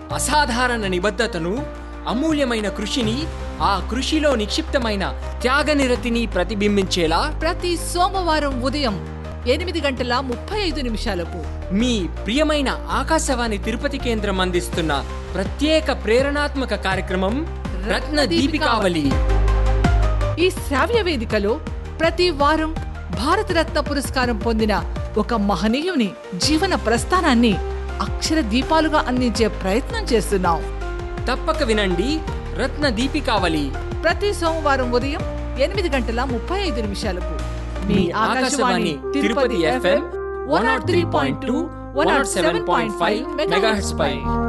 అసాధారణ నిబద్ధతను అమూల్యమైన కృషిని ఆ కృషిలో నిక్షిప్తమైన త్యాగనిరతిని ప్రతిబింబించేలా ప్రతి సోమవారం ఉదయం ఎనిమిది గంటల ముప్పై ఐదు నిమిషాలకు మీ ప్రియమైన ఆకాశవాణి తిరుపతి కేంద్రం అందిస్తున్న ప్రత్యేక ప్రేరణాత్మక కార్యక్రమం రత్న దీపికావళి ఈ శ్రావ్య వేదికలో ప్రతి వారం భారతరత్న పురస్కారం పొందిన ఒక మహనీయుని జీవన ప్రస్థానాన్ని అక్షర దీపాలుగా అందించే ప్రయత్నం చేస్తున్నాం తప్పక వినండి రత్న దీపికావళి ప్రతి సోమవారం ఉదయం ఎనిమిది గంటల ముప్పై ఐదు నిమిషాలకు మీ Akashvani Tirupati FM one not three point two one not seven point five megahertz pi